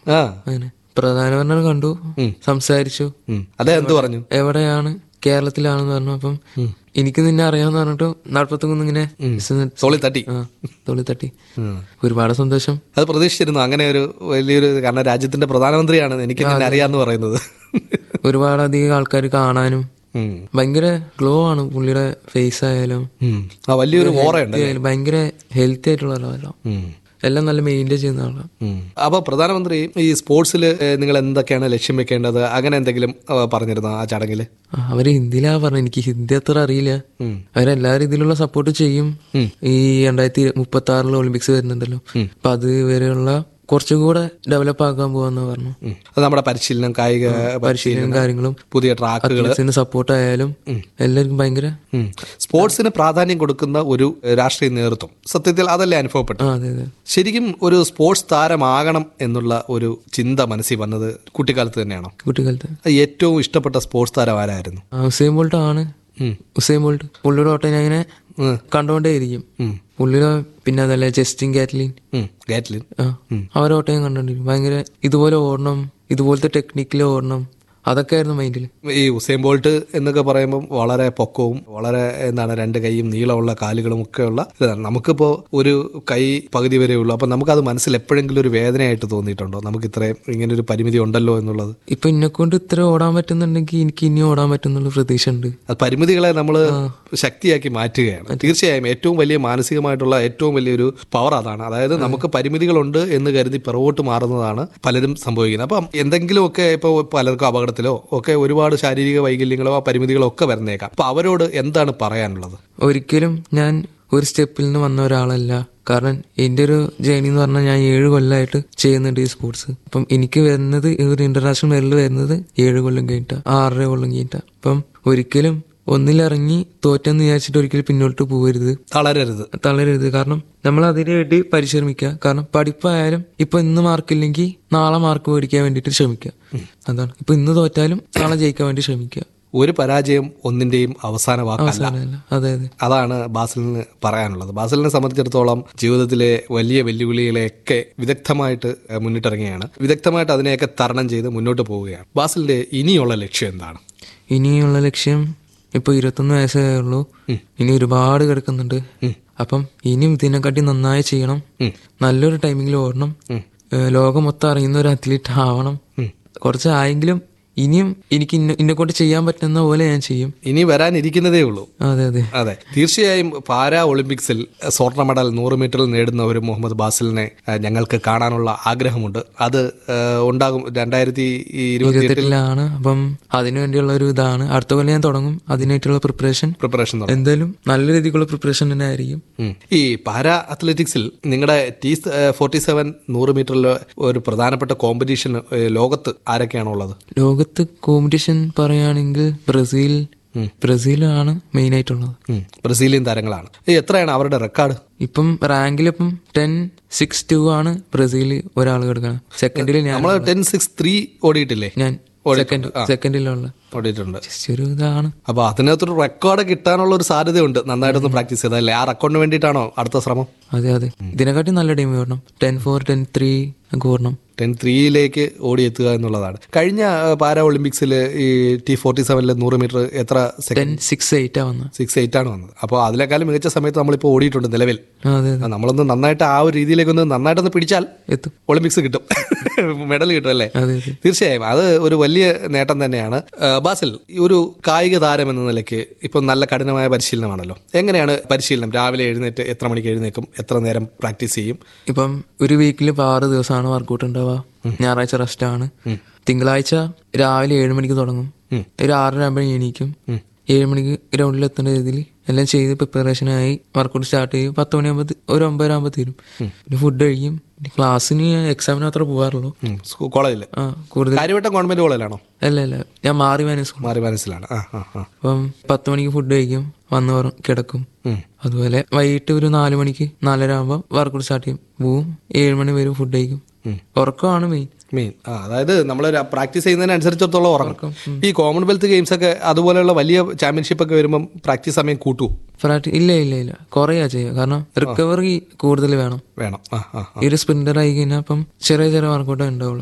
ആ അങ്ങനെ പ്രധാനമന്ത്രി കണ്ടു സംസാരിച്ചു ഉം. അദ്ദേഹം എന്ത് പറഞ്ഞു എവിടെയാണ് കേരളത്തിലാണെന്ന് പറഞ്ഞു അപ്പം എനിക്ക് നിന്നെ അറിയാമെന്ന് പറഞ്ഞിട്ട് നാൽപ്പത്തൊന്ന് ഇങ്ങനെ തോളി തട്ടി ആ തോളി തട്ടി ഉം. ഒരുപാട് സന്തോഷം അത് പ്രതീക്ഷിച്ചിരുന്നു അങ്ങനെ ഒരു വലിയൊരു കാരണം രാജ്യത്തിന്റെ പ്രധാനമന്ത്രിയാണ് എനിക്ക് നിന്നെ അറിയാന്ന് പറയുന്നത് ഒരുപാട് അധികം ആൾക്കാർ കാണാനും ഉം. ഭയങ്കര ഗ്ലോ ആണ് പുള്ളിയുടെ ഫേസ് ആയാലും ഉം. ആ വലിയൊരു ഓറയുണ്ട് ആയാലും ഭയങ്കര ഹെൽത്തി ആയിട്ടുള്ള ഒരാളാണ് ഉം. എല്ലാം നല്ല മെയിൻറ്റെയിൻ ചെയ്യുന്ന ആളാണ് ഉം. അപ്പൊ പ്രധാനമന്ത്രി ഈ സ്പോർട്സിൽ നിങ്ങൾ എന്തൊക്കെയാണ് ലക്ഷ്യം വെക്കേണ്ടത് അങ്ങനെ എന്തെങ്കിലും ആ, പറഞ്ഞിരുന്നോ ആ ചടങ്ങില് ആ, അവര് ഹിന്ദിയിലാ പറഞ്ഞു എനിക്ക് ഹിന്ദി അത്ര അറിയില്ല ഉം. അവരെല്ലാ രീതിയിലുള്ള സപ്പോർട്ട് ചെയ്യും ഈ രണ്ടായിരത്തി മുപ്പത്തി ആറിൽ ഒളിമ്പിക്സ് വരുന്നുണ്ടല്ലോ അപ്പൊ അത് വരെയുള്ള കുറച്ചുകൂടെ ഡെവലപ്പ് ആക്കാൻ പോവാന്ന് പറഞ്ഞു ഉം. അത് നമ്മുടെ പരിശീലനം കായിക പരിശീലനം കാര്യങ്ങളും പുതിയ ട്രാക്കുകൾ സപ്പോർട്ട് ആയാലും എല്ലാവർക്കും ഭയങ്കര സ്പോർട്സിന് പ്രാധാന്യം കൊടുക്കുന്ന ഒരു രാഷ്ട്രീയ നേതൃത്വം സത്യത്തിൽ അതല്ലേ അനുഭവപ്പെട്ടു ആ അതെ അതെ ശരിക്കും ഒരു സ്പോർട്സ് താരമാകണം എന്നുള്ള ഒരു ചിന്ത മനസ്സിൽ വന്നത് കുട്ടിക്കാലത്ത് തന്നെയാണോ കുട്ടിക്കാലത്ത് ഏറ്റവും ഇഷ്ടപ്പെട്ട സ്പോർട്സ് താരം ആരായിരുന്നു ആ, ഉസൈൻ ബോൾട്ട് ആണ് ഉസൈൻ ബോൾട്ട് പുള്ളിയുടെ ഓട്ടം ഞാൻ ഇങ്ങനെ ഉം. കണ്ടുകൊണ്ടേയിരിക്കും പുള്ളിയുടെ പിന്നെ അതല്ല ജസ്റ്റിൻ കാറ്റ്ലിൻ ഉം. ഗാറ്റ്ലിൻ ആ അവരെ ഓട്ടം ഞാൻ കണ്ടോണ്ടിരിക്കും ഭയങ്കര ഇതുപോലെ ഓടണം ഇതുപോലത്തെ ടെക്നിക്കിൽ ഓടണം അതൊക്കെ ആയിരുന്നു മൈൻഡിൽ ഈ ഉസൈൻ ബോൾട്ട് എന്നൊക്കെ പറയുമ്പോൾ വളരെ പൊക്കവും വളരെ എന്താണ് രണ്ട് കൈയും നീളമുള്ള കാലുകളും ഒക്കെയുള്ള ഇതാണ് നമുക്കിപ്പോൾ ഒരു കൈ പകുതി വരെ ഉള്ളൂ അപ്പം നമുക്കത് മനസ്സിൽ എപ്പോഴെങ്കിലും ഒരു വേദനയായിട്ട് തോന്നിയിട്ടുണ്ടോ നമുക്ക് ഇത്രയും ഇങ്ങനെ ഒരു പരിമിതി ഉണ്ടല്ലോ എന്നുള്ളത് ഇപ്പൊ എന്നെ കൊണ്ട് ഇത്ര ഓടാൻ പറ്റുന്നുണ്ടെങ്കിൽ എനിക്ക് ഇനി ഓടാൻ പറ്റുന്നുള്ള പ്രതീക്ഷ ഉണ്ട് അത് പരിമിതികളെ നമ്മൾ ശക്തിയാക്കി മാറ്റുകയാണ് തീർച്ചയായും ഏറ്റവും വലിയ മാനസികമായിട്ടുള്ള ഏറ്റവും വലിയൊരു പവർ അതാണ് അതായത് നമുക്ക് പരിമിതികളുണ്ട് എന്ന് കരുതി പിറകോട്ട് മാറുന്നതാണ് പലരും സംഭവിക്കുന്നത് അപ്പം എന്തെങ്കിലുമൊക്കെ ഇപ്പോൾ പലർക്കും അപകടത്തിലോ ഒക്കെ ഒരുപാട് ശാരീരിക വൈകല്യങ്ങളോ പരിമിതികളോ ഒക്കെ വരുന്നേക്കാം അപ്പൊ അവരോട് എന്താണ് പറയാനുള്ളത് ഒരിക്കലും ഞാൻ ഒരു സ്റ്റെപ്പിൽ നിന്ന് വന്ന ഒരാളല്ല കാരണം എൻ്റെ ഒരു ജേണി എന്ന് പറഞ്ഞാൽ ഞാൻ ഏഴ് കൊല്ലമായിട്ട് ചെയ്യുന്നുണ്ട് ഈ സ്പോർട്സ് അപ്പം എനിക്ക് വരുന്നത് ഒരു ഇന്റർനാഷണൽ മെഡൽ വരുന്നത് ഏഴ് കൊല്ലം കഴിഞ്ഞിട്ടാ ആറര കൊല്ലം കഴിഞ്ഞിട്ടാ അപ്പം ഒരിക്കലും ഒന്നിലിറങ്ങി തോറ്റെന്ന് വിചാരിച്ചിട്ട് ഒരിക്കലും പിന്നോട്ട് പോകരുത് തളരരുത് തളരരുത് കാരണം നമ്മൾ അതിനു വേണ്ടി പരിശ്രമിക്കുക കാരണം പഠിപ്പായാലും ഇപ്പൊ ഇന്ന് മാർക്കില്ലെങ്കിൽ നാളെ മാർക്ക് മേടിക്കാൻ വേണ്ടിയിട്ട് ശ്രമിക്കുക അതാണ് ഇപ്പൊ ഇന്ന് തോറ്റാലും നാളെ ജയിക്കാൻ വേണ്ടി ശ്രമിക്കുക ഒരു പരാജയം ഒന്നിന്റെയും അവസാന വാക്കല്ല അവസാനമല്ല അതെ അതെ അതാണ് ബാസിലിന് പറയാനുള്ളത് ബാസിലിനെ സംബന്ധിച്ചിടത്തോളം ജീവിതത്തിലെ വലിയ വെല്ലുവിളികളെയൊക്കെ വിദഗ്ധമായിട്ട് ഏഹ്, മുന്നിട്ടിറങ്ങിയാണ് വിദഗ്ധമായിട്ട് അതിനെയൊക്കെ തരണം ചെയ്ത് മുന്നോട്ട് പോവുകയാണ് ബാസിലിന്റെ ഇനിയുള്ള ലക്ഷ്യം എന്താണ് ഇനിയുള്ള ലക്ഷ്യം ഇപ്പൊ ഇരുപത്തൊന്ന് വയസ്സേ ഉള്ളൂ ഇനി ഒരുപാട് കിടക്കുന്നുണ്ട് അപ്പം ഇനിയും ഇതിനെക്കാട്ടി നന്നായി ചെയ്യണം നല്ലൊരു ടൈമിങ്ങിൽ ഓടണം ഏഹ് ലോകം മൊത്തം അറിയുന്ന ഒരു അത്ലീറ്റ് ആവണം കുറച്ച് ആയെങ്കിലും ഇനിയും എനിക്ക് ഇന്ന ഇന്നെ കൊണ്ട് ചെയ്യാൻ പറ്റുന്ന പോലെ ഞാൻ ചെയ്യും ഇനി വരാനിരിക്കുന്നതേ ഉള്ളൂ അതെ അതെ അതെ തീർച്ചയായും പാരാ ഒളിമ്പിക്സിൽ സ്വർണ്ണ മെഡൽ നൂറ് മീറ്ററിൽ നേടുന്ന ഒരു മുഹമ്മദ് ബാസിലിനെ ഏഹ്, ഞങ്ങൾക്ക് കാണാനുള്ള ആഗ്രഹമുണ്ട് അത് ഏഹ്, ഉണ്ടാകും രണ്ടായിരത്തി ഇരുപത്തി ഇരുപത്തെട്ടിലാണ് അപ്പം അതിനു വേണ്ടിയുള്ള ഒരു ഇതാണ് അടുത്ത കൊല്ലം ഞാൻ തുടങ്ങും അതിനായിട്ടുള്ള പ്രിപ്പറേഷൻ പ്രിപ്പറേഷൻ തുടങ്ങും എന്തായാലും നല്ല രീതിക്കുള്ള പ്രിപ്പറേഷൻ തന്നെ ആയിരിക്കും ഉം. ഈ പാരാ അത്ലറ്റിക്സിൽ നിങ്ങളുടെ ടി ഫോർട്ടി സെവൻ നൂറ് മീറ്ററിൽ ഒരു പ്രധാനപ്പെട്ട കോമ്പറ്റീഷൻ ഏഹ്, ലോകത്ത് ആരൊക്കെയാണോ ഉള്ളത് ലോകത്ത് കോമ്പറ്റീഷൻ പറയുകയാണെങ്കിൽ ബ്രസീൽ ബ്രസീലാണ് മെയിൻ ആയിട്ടുള്ളത് ഉം. ബ്രസീലിയൻ താരങ്ങളാണ് ഈ എത്രയാണ് അവരുടെ റെക്കോർഡ് ഇപ്പം റാങ്കിൽ ഇപ്പം ടെൻ സിക്സ് ടു ആണ് ബ്രസീൽ ഒരാൾ കിടക്കണം സെക്കൻഡിൽ ഞാൻ നമ്മൾ ടെൻ സിക്സ് ത്രീ ഓടിയിട്ടില്ലേ ഞാൻ സെക്കൻഡ് സെക്കൻഡിലുള്ള ഓടിയിട്ടുണ്ട് ജസ്റ്റ് ഒരു ഇതാണ് അപ്പൊ അതിനകത്തൊരു റെക്കോർഡ് കിട്ടാനുള്ള ഒരു സാധ്യതയുണ്ട് നന്നായിട്ടൊന്ന് പ്രാക്ടീസ് ചെയ്തല്ലേ ആ റെക്കോർഡിന് വേണ്ടിയിട്ടാണോ അടുത്ത ശ്രമം അതെ അതെ ഇതിനെക്കാട്ടി നല്ല ടീം വരണം ടെൻ ഫോർ ടെൻ ത്രീ ഒക്കെ ഓടണം ടെൻ ത്രീയിലേക്ക് ഓടിയെത്തുക എന്നുള്ളതാണ് കഴിഞ്ഞ ആ, പാരാ ഒളിമ്പിക്സിൽ ഈ ടി ഫോർട്ടി സെവനിൽ നൂറ് മീറ്റർ എത്ര സെക്കൻഡ് ടെൻ സിക്സ് എയ്റ്റ് ആ വന്നത് സിക്സ് എയ്റ്റ് ആണ് വന്നത് അപ്പോൾ അതിനേക്കാളും മികച്ച സമയത്ത് നമ്മളിപ്പോൾ ഓടിയിട്ടുണ്ട് നിലവിൽ ആ, അതെ അതെ ആ, നമ്മളൊന്ന് നന്നായിട്ട് ആ ഒരു രീതിയിലേക്കൊന്ന് നന്നായിട്ടൊന്ന് പിടിച്ചാൽ എത്തും ഒളിമ്പിക്സ് കിട്ടും മെഡൽ കിട്ടും അല്ലേ അതെ അതെ തീർച്ചയായും അത് ഒരു വലിയ നേട്ടം തന്നെയാണ് ആ, ബാസിൽ ഈ ഒരു കായിക താരം എന്ന നിലയ്ക്ക് ഇപ്പം നല്ല കഠിനമായ പരിശീലനമാണല്ലോ എങ്ങനെയാണ് പരിശീലനം രാവിലെ എഴുന്നേറ്റ് എത്ര മണിക്ക് എഴുന്നേക്കും എത്ര നേരം പ്രാക്ടീസ് ചെയ്യും ഇപ്പം ഒരു വീക്കിൽ ഇപ്പം ആറ് ദിവസമാണ് വർക്കൗട്ട് ഉണ്ടാവുക ഞായറാഴ്ച റെസ്റ്റ് ആണ് തിങ്കളാഴ്ച രാവിലെ ഏഴ് മണിക്ക് തുടങ്ങും ഒരു ആറര ആകുമ്പോൾ എണീക്കും ഏഴ് മണിക്ക് ഗ്രൗണ്ടിൽ എത്തേണ്ട രീതിയിൽ എല്ലാം ചെയ്ത് പ്രിപ്പറേഷനായി വർക്കൗട്ട് സ്റ്റാർട്ട് ചെയ്യും പത്ത് മണിയാകുമ്പോൾ ഒരു ഒമ്പതര ആകുമ്പോൾ തീരും പിന്നെ ഫുഡ് കഴിക്കും പിന്നെ ക്ലാസ്സിന് എക്സാമിന് മാത്രമേ പോകാറുള്ളൂ കോളേജിൽ ആ കൂടുതൽ കാര്യവട്ടം ഗവൺമെന്റ് കോളേജിലാണോ അല്ല അല്ല ഞാൻ മാറി മാനേജ് സ്കൂൾ മാറി മനസ്സിലാണ് ആ ആ ആ അപ്പം പത്ത് മണിക്ക് ഫുഡ് കഴിക്കും വന്ന് ഉറ- കിടക്കും അതുപോലെ വൈകിട്ട് ഒരു നാല് മണിക്ക് നാലര ആകുമ്പോൾ വർക്കൗട്ട് സ്റ്റാർട്ട് ചെയ്യും പോവും ഏഴ് മണി വരെ ഫുഡ് കഴിക്കും ഉറക്കമാണ് മെയിൻ മെയിൻ ആ അതായത് നമ്മൾ പ്രാക്ടീസ് ചെയ്യുന്നതിനനുസരിച്ചിടത്തോളം ഉറങ്ങും ഈ കോമൺവെൽത്ത് ഗെയിംസ് ഒക്കെ അതുപോലെയുള്ള വലിയ ചാമ്പ്യൻഷിപ്പ് ഒക്കെ വരുമ്പം പ്രാക്ടീസ് സമയം കൂട്ടൂ ഫ്രാക്ട് ഇല്ല ഇല്ല ഇല്ല കുറയാ ചെയ്യുക കാരണം റിക്കവറി കൂടുതൽ വേണം വേണം ആ ആ ഈ ഒരു സ്പ്രിന്റർ ആയി കഴിഞ്ഞാൽ അപ്പം ചെറിയ ചെറിയ വർക്കൗട്ടേ ഉണ്ടാവുള്ളൂ